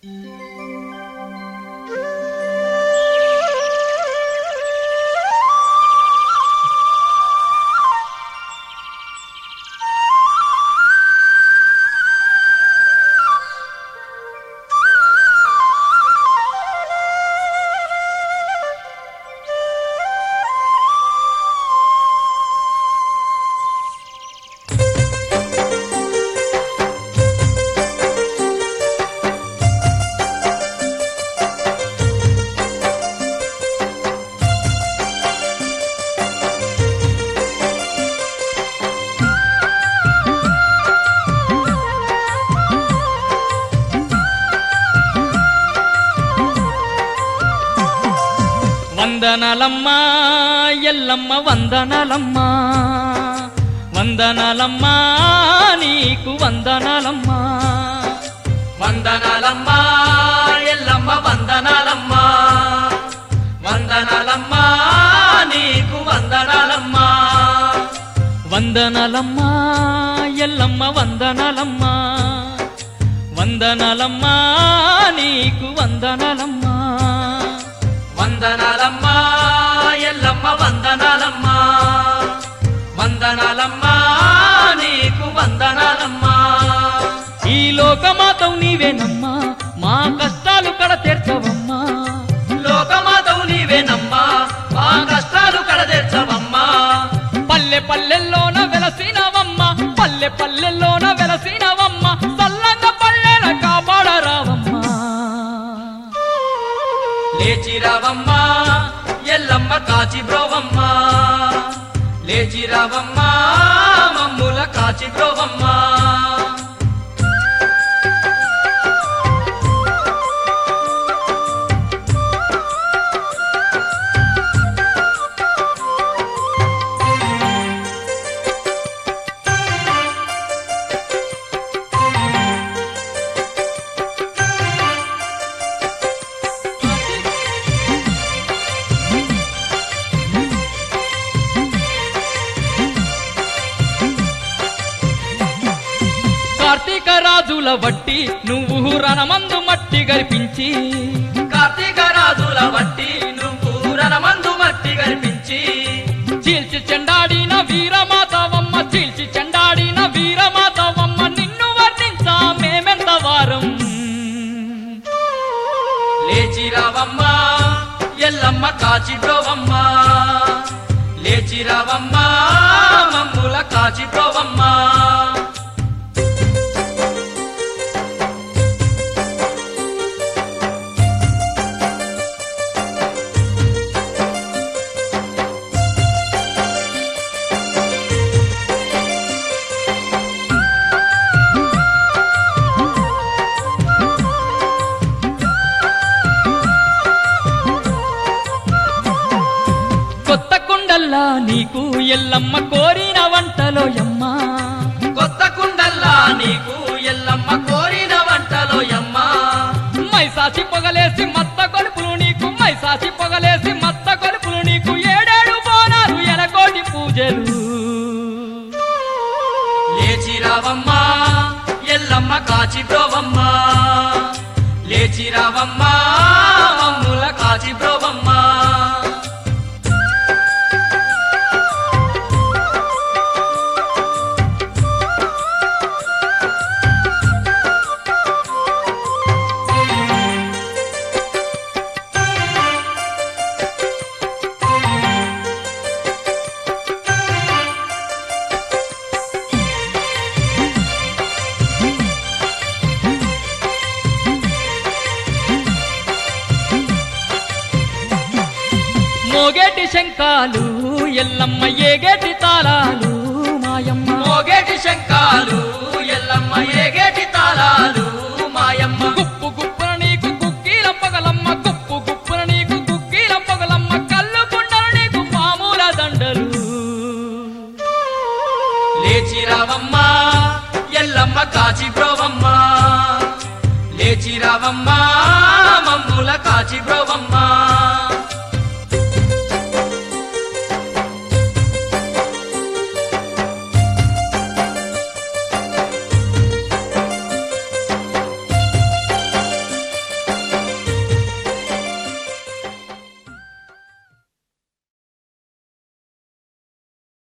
వందనలమ్మా ఎల్లమ్మ వందనలమ్మా వందనలమ్మా నీకు వందనలమ్మా వందనాలమ్మా ఎల్లమ్మ వందనాలమ్మా వందనాలమ్మా నీకు వందనాలమ్మా వందనలమ్మా ఎల్లమ్మ వందనలమ్మా వందనలమ్మా నీకు వందనలమ్మా వందనాలమ్మా ఎల్లమ్మ వందనాలమ్మా వందనాలమ్మా నీకు వందనాలమ్మా ఈ లోకమాతవు నీవేనమ్మా మా కష్టాలు కడ తీర్చవమ్మా లోకమాతవు నీవేనమ్మా మా కష్టాలు కడదెచ్చవమ్మా పల్లె పల్లెల్లోన వెలసినవమ్మ పల్లె పల్లెల్లోన వెలసినవమ్మ చల్లంగా పల్లెల కాపాడరావమ్మా లేచిరావమ్మా ఎల్లమ్మ కాచి బ్రోవమ్మా లేచిరావమ్మా మమ్ముల కాచి బ్రోవమ్మా కార్తీక రాజుల వట్టి నువ్వు రణమందు మట్టి గరిపించి కార్తీక రాజుల వట్టి నువ్వు రణమందు మట్టి గర్పించి చీల్చి చెండాడిన వీరమాతవమ్మ చీల్చి చెండాడిన వీరమాతవమ్మ నిన్ను వర్ణించా మేమెంత వారం లేచిరావమ్మా ఎల్లమ్మ కాచి బ్రోవమ్మా లేచిరావమ్మా మమ్ముల కాచి బ్రోవమ్మా కొత్త కుండల్లా నీకు ఎల్లమ్మ కోరిన వంటలో యమ్మ కొత్త కుండల్లా నీకు ఎల్లమ్మ కోరిన వంటలో యమ్మ మైసాచి పొగలేసి మత్త కొలుపులు నీకు మైసాచి పొగలేసి మత్త కొలుపులు నీకు ఏడేడు బోనాలు ఎనకోటి పూజలు లేచిరావమ్మా ఎల్లమ్మ కాచి బ్రోవమ్మా లేచిరావమ్మా మమ్ముల కాచి బ్రోవమ్మా మోగేటి శంఖాలు ఎల్లమ్మ ఏగేటి తాళాలు మాయమ్మ మోగేటి శంఖాలు ఎల్లమ్మ ఏగేటి తాళాలు మాయమ్మ గుప్పు గుప్పున నీకు కుక్కీల పొగలమ్మ గుప్పు గుప్పున నీకు కుక్కీల పొగలమ్మ కళ్ళు కుండలు నీకు మామూల దండలు లేచిరావమ్మా ఎల్లమ్మ కాచి బ్రోవమ్మా లేచిరావమ్మా మమ్ముల కాచి బ్రోవమ్మా